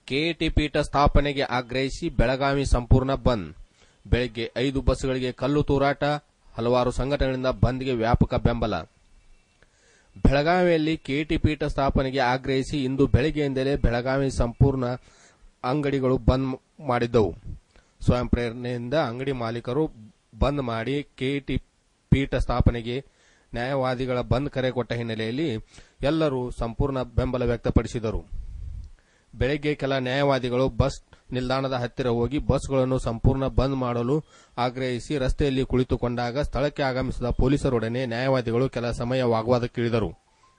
KAT ಪೀಠ ಸ್ಥಾಪನೆಗೆ ಆಗ್ರಹಿಸಿ ಬೆಳಗಾವಿ ಸಂಪೂರ್ಣ ಬಂದ್ ಬೆಳಗ್ಗೆ ಐದು ಬಸ್ಗಳಿಗೆ ಕಲ್ಲು ತೂರಾಟ ಹಲವಾರು ಸಂಘಟನೆಗಳಿಂದ ಬಂದ್ಗೆ ವ್ಯಾಪಕ ಬೆಂಬಲ ಬೆಳಗಾವಿಯಲ್ಲಿ ಕೆಟಿ ಪೀಠ ಸ್ಥಾಪನೆಗೆ ಆಗ್ರಹಿಸಿ ಇಂದು ಬೆಳಗ್ಗೆಯಿಂದಲೇ ಬೆಳಗಾವಿ ಸಂಪೂರ್ಣ ಅಂಗಡಿಗಳು ಬಂದ್ ಮಾಡಿದ್ದವು ಸ್ವಯಂ ಪ್ರೇರಣೆಯಿಂದ ಅಂಗಡಿ ಮಾಲೀಕರು ಬಂದ್ ಮಾಡಿ ಕೆಟಿ ಪೀಠ ಸ್ಥಾಪನೆಗೆ ನ್ಯಾಯವಾದಿಗಳ ಬಂದ್ ಕರೆ ಕೊಟ್ಟ ಹಿನ್ನೆಲೆಯಲ್ಲಿ ಎಲ್ಲರೂ ಸಂಪೂರ್ಣ ಬೆಂಬಲ ವ್ಯಕ್ತಪಡಿಸಿದರು ಬೆಳಗ್ಗೆ ಕೆಲ ನ್ಯಾಯವಾದಿಗಳು ಬಸ್ ನಿಲ್ದಾಣದ ಹತ್ತಿರ ಹೋಗಿ ಬಸ್ಗಳನ್ನು ಸಂಪೂರ್ಣ ಬಂದ್ ಮಾಡಲು ಆಗ್ರಹಿಸಿ ರಸ್ತೆಯಲ್ಲಿ ಕುಳಿತುಕೊಂಡಾಗ ಸ್ಥಳಕ್ಕೆ ಆಗಮಿಸಿದ ಪೊಲೀಸರೊಡನೆ ನ್ಯಾಯವಾದಿಗಳು ಕೆಲ ಸಮಯ ವಾಗ್ವಾದಕ್ಕಿಳಿದರು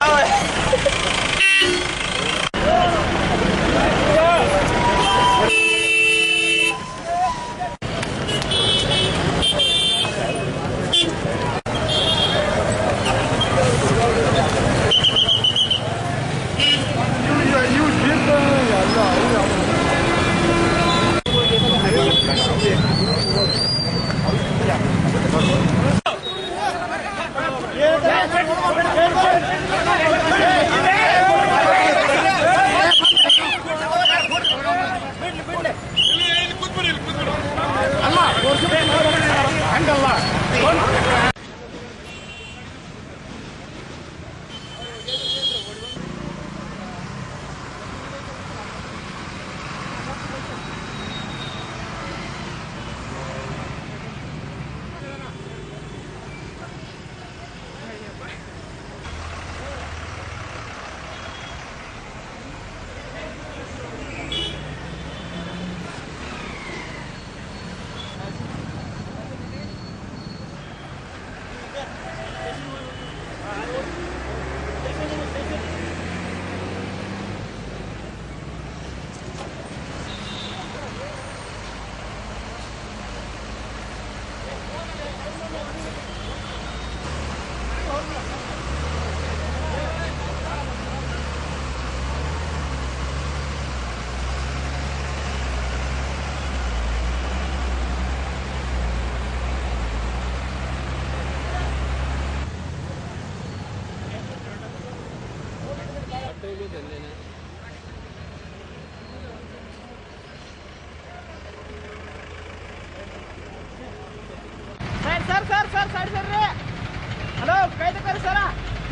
sir sir sir sir side sorry hello ಕೈ ತಗೋರಿ ಸರ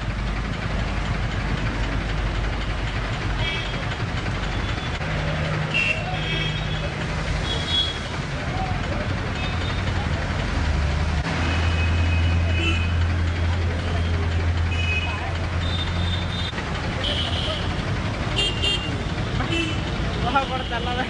ಕೊಡ್ತಲ್ಲ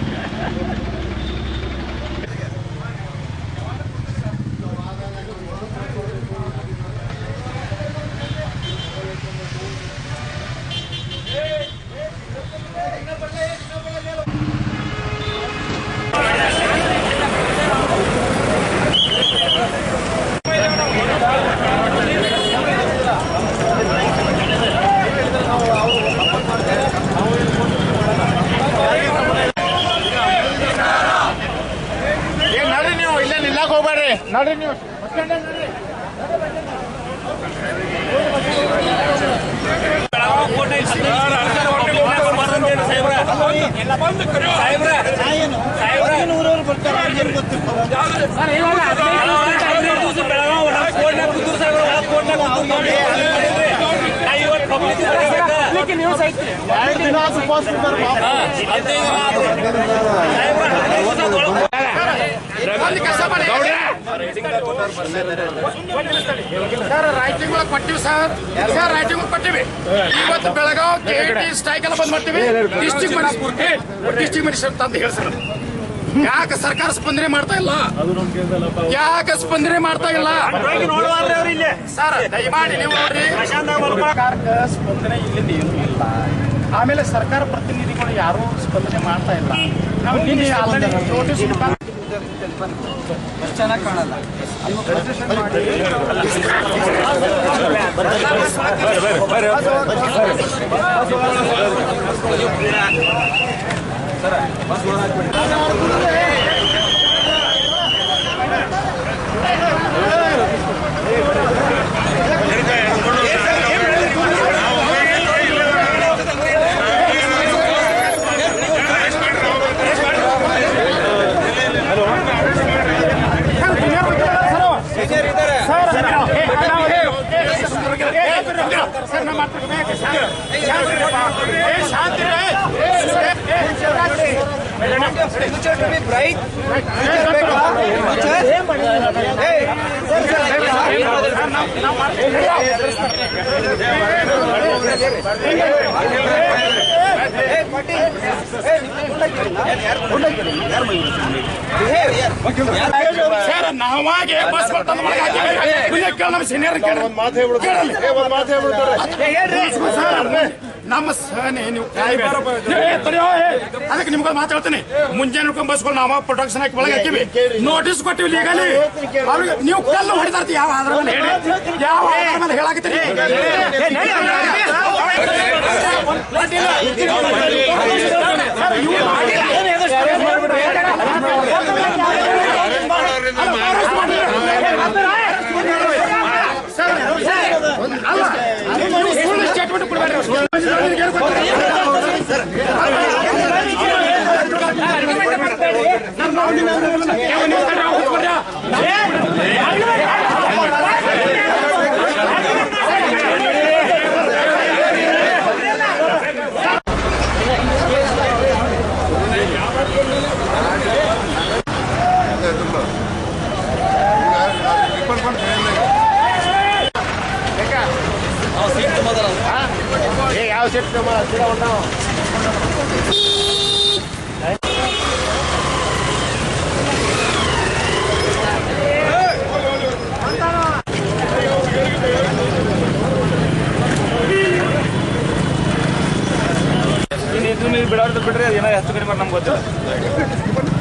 ಏ ನಡ್ರಿ ನೀವು ಇಲ್ಲೇ ನಿಲ್ಲಕ್ ಹೋಗ್ಬೇಡ್ರಿ ನಡ್ರಿ ನೀವು ಬಸ್ ಸ್ಟ್ಯಾಂಡ್ ನಡ್ರಿ ಎರಡು ದಿನ ಆದ್ರೂ ಉಪವಾಸ ಇರ್ತಾರೆ ಪಾಪ. ಸರ್ ರೈಟಿಂಗ್ ಒಳಗೆ ಕೊಟ್ಟಿವಿ ಸರ್ ಸರ್ ರೈಟಿಂಗ್ ಕೊಟ್ಟಿವಿ ಇವತ್ತು ಬೆಳಗಾವ್ ಕೆ ಟಿ ಸ್ಟ್ರೈಕ್ ಎಲ್ಲ ಬಂದ್ ಮಾಡ್ತೀವಿ ಡಿಸ್ಟಿಕ್ ಡಿಸ್ಟಿಕ್ ಮಿನಿಸ್ಟರ್ ತಂದು ಹೇಳಿ ಸರ್ ಯಾಕೆ ಸರ್ಕಾರ ಸ್ಪಂದನೆ ಮಾಡ್ತಾ ಇಲ್ಲ ಯಾಕೆ ಸ್ಪಂದನೆ ಮಾಡ್ತಾ ಇಲ್ಲ ಸರ್ ದಯಮಾಡಿ ನೀವು ನೋಡ್ರಿ ಸರ್ಕಾರಕ್ಕೆ ಸ್ಪಂದನೆ ಇಲ್ಲಿಂದ ಏನೂ ಇಲ್ಲ ಆಮೇಲೆ ಸರ್ಕಾರ ಪ್ರತಿನಿಧಿಗಳು ಯಾರು ಸ್ಪಂದನೆ ಮಾಡ್ತಾ ಇಲ್ಲ ನಾವು ನಿನ್ನೆ already notice Future to be bright. Future ಬೇಕಾ? Future? Hey, hey, Patil. Hey, ನಿಮ್ಗೆ ಗುಂಡಾಗಿರಲ್ಲ? Behave, yeah. ಸರ್ ನಾವಾಗೆ ಬಸ್ ತಂದು ಒಳಗೆ ಹಾಕಿವಿ. ಮುಂದೆ ಕೇಳು ನಮ್ಮ ಸೀನಿಯರ್ ಕೇಳಲಿ ಸರ್, ನಮ್ಮ ಸಹನೆ ನೀವು ಕಾಯ್ಬೇಕು. ಏ, ತಡೆಯೋ, ಏ. ಅದಕ್ಕೆ ನಿಮ್ಗೆ ಮಾತಾಡ್ತೀನಿ ಮುಂಜಾನೆ ಹಿಡ್ಕೊಂಡ್ ಬಸ್ಗಳು ನಾವು ಪ್ರೊಟೆಕ್ಷನ್ ಹಾಕಿ ಒಳಗೆ ಹಾಕಿವಿ ನೋಟಿಸ್ ಕೊಟ್ಟಿವಿ ಲೀಗಲಿ ಅವ್ರಿಗೆ ನೀವು ಕಲ್ಲು ಹೊಡಿತಾರ್ತಿ ಯಾವ ಆಧಾರ ಮೇಲೆ ಹೇಳಿ ಯಾವ ಆಧಾರ ಮೇಲೆ ಹೇಳಾಕತ್ತೀರಿ ಸುಳ್ಳು ಸ್ಟೇಟ್ಮೆಂಟ್ ಕೊಡಬೇಡ್ರಿ ಯಾವ ಸೀಟ್ ಬಿಡೋದು ಬಿಡ್ರಿ ಏನೋ ಹೆಚ್ಚು ಕಡಿಮೆ ನಮ್ಗೆ ಗೊತ್ತಿಲ್ಲ